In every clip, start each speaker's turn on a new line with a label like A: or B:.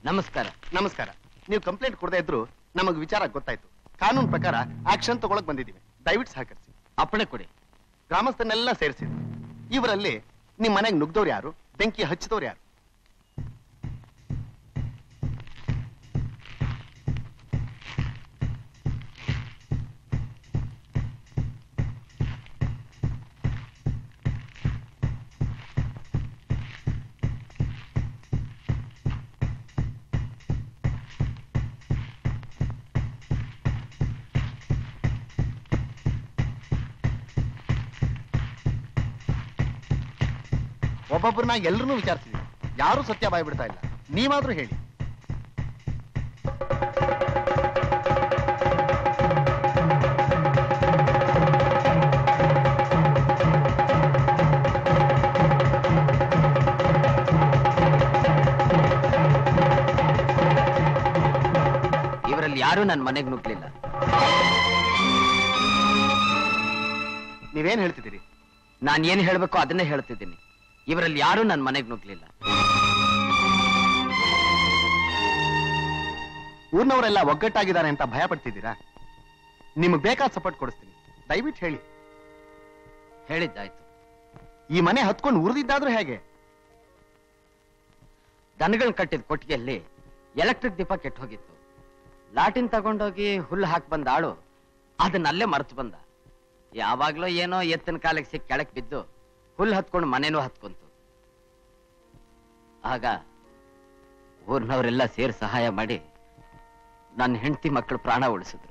A: ನಮಸ್ಕಾರ
B: ನಮಸ್ಕಾರ ನೀವು ಕಂಪ್ಲೇಂಟ್ ಕೊಡದೇ ಇದ್ರು ನಮಗ್ ವಿಚಾರ ಗೊತ್ತಾಯ್ತು ಕಾನೂನು ಪ್ರಕಾರ ಆಕ್ಷನ್ ತಗೊಳಕ್ ಬಂದಿದ್ದೀವಿ ದಯವಿಟ್ಟು ಸಹಕರಿಸಿ
A: ಅಪ್ಪಣೆ ಕೊಡಿ
B: ಗ್ರಾಮಸ್ಥರನ್ನೆಲ್ಲ ಸೇರಿಸಿದ್ರು ಇವರಲ್ಲಿ ನಿಮ್ ಮನೆಗೆ ನುಗ್ದವ್ರು ಯಾರು ಬೆಂಕಿ ಹಚ್ಚಿದವ್ರು ಯಾರು ಒಬ್ಬೊಬ್ಬರನ್ನ ಎಲ್ಲರನ್ನೂ ವಿಚಾರಿಸಿದ್ವಿ ಯಾರು ಸತ್ಯ ಬಾಯ್ ಬಿಡ್ತಾ ಇಲ್ಲ ನೀವಾದ್ರೂ ಹೇಳಿ
A: ಇವರಲ್ಲಿ ಯಾರು ನನ್ನ ಮನೆಗೆ ನುಗ್ಲಿಲ್ಲ
B: ನೀವೇನ್ ಹೇಳ್ತಿದ್ದೀರಿ
A: ನಾನು ಏನ್ ಹೇಳ್ಬೇಕು ಅದನ್ನೇ ಹೇಳ್ತಿದ್ದೀನಿ ಇವರಲ್ಲಿ ಯಾರು ನನ್ನ ಮನೆಗೆ ನುಗ್ಲಿಲ್ಲ
B: ಊರ್ನವರೆಲ್ಲ ಒಗ್ಗಟ್ಟಾಗಿದ್ದಾರೆ ಅಂತ ಭಯ ಪಡ್ತಿದ್ದೀರಾ ನಿಮಗೆ ಬೇಕಾದ ಸಪೋರ್ಟ್ ಕೊಡಿಸ್ತೀನಿ ದಯವಿಟ್ಟು ಹೇಳಿ
A: ಹೇಳಿದ್ದಾಯ್ತು
B: ಈ ಮನೆ ಹತ್ಕೊಂಡು ಉರಿದಿದ್ದಾದ್ರೂ ಹೇಗೆ
A: ದನಗಳನ್ನ ಕಟ್ಟಿದ ಕೊಟ್ಟಿಗೆಯಲ್ಲಿ ಎಲೆಕ್ಟ್ರಿಕ್ ದೀಪ ಕೆಟ್ಟ ಹೋಗಿತ್ತು ಲಾಟಿನ್ ತಗೊಂಡೋಗಿ ಹುಲ್ಲು ಹಾಕಿ ಬಂದ ಆಳು ಅದನ್ನ ಅಲ್ಲೇ ಮರೆತು ಬಂದ ಯಾವಾಗ್ಲೋ ಏನೋ ಎತ್ತಿನ ಕಾಲಕ್ಕೆ ಸಿಕ್ಕಿ ಕೆಳಕ್ ಬಿದ್ದು ಹುಲ್ಲು ಹತ್ಕೊಂಡು ಮನೇನೂ ಹತ್ಕೊಂತು ಆಗ ಊರ್ನವರೆಲ್ಲ ಸೇರಿ ಸಹಾಯ ಮಾಡಿ ನನ್ನ ಹೆಂಡತಿ ಮಕ್ಕಳು ಪ್ರಾಣ ಉಳಿಸಿದ್ರು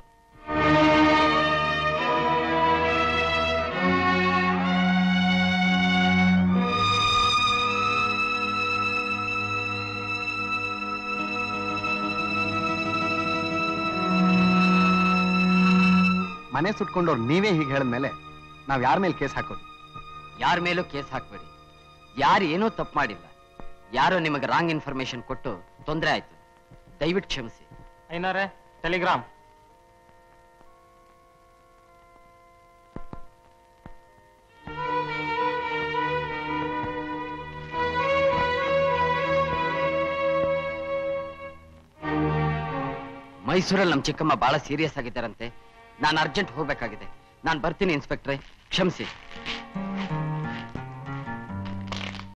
B: ಮನೆ ಸುಟ್ಕೊಂಡವ್ರು ನೀವೇ ಹೀಗೆ ಹೇಳಿದ್ಮೇಲೆ ನಾವ್ ಯಾರ ಮೇಲೆ ಕೇಸ್ ಹಾಕೋದು
A: ಯಾರ ಮೇಲೂ ಕೇಸ್ ಹಾಕ್ಬೇಡಿ ಯಾರು ಏನೂ ತಪ್ಪು ಮಾಡಿಲ್ಲ ಯಾರೋ ನಿಮಗೆ ರಾಂಗ್ ಇನ್ಫಾರ್ಮೇಶನ್ ಕೊಟ್ಟು ತೊಂದರೆ ಆಯ್ತು ದಯವಿಟ್ಟು ಕ್ಷಮಿಸಿ
C: ಐನಾರೆ ಟೆಲಿಗ್ರಾಮ್
A: ಮೈಸೂರಲ್ಲಿ ನಮ್ಮ ಚಿಕ್ಕಮ್ಮ ಬಹಳ ಸೀರಿಯಸ್ ಆಗಿದ್ದಾರಂತೆ ನಾನು ಅರ್ಜೆಂಟ್ ಹೋಗ್ಬೇಕಾಗಿದೆ ನಾನು ಬರ್ತೀನಿ ಇನ್ಸ್ಪೆಕ್ಟ್ರೆ ಕ್ಷಮಿಸಿ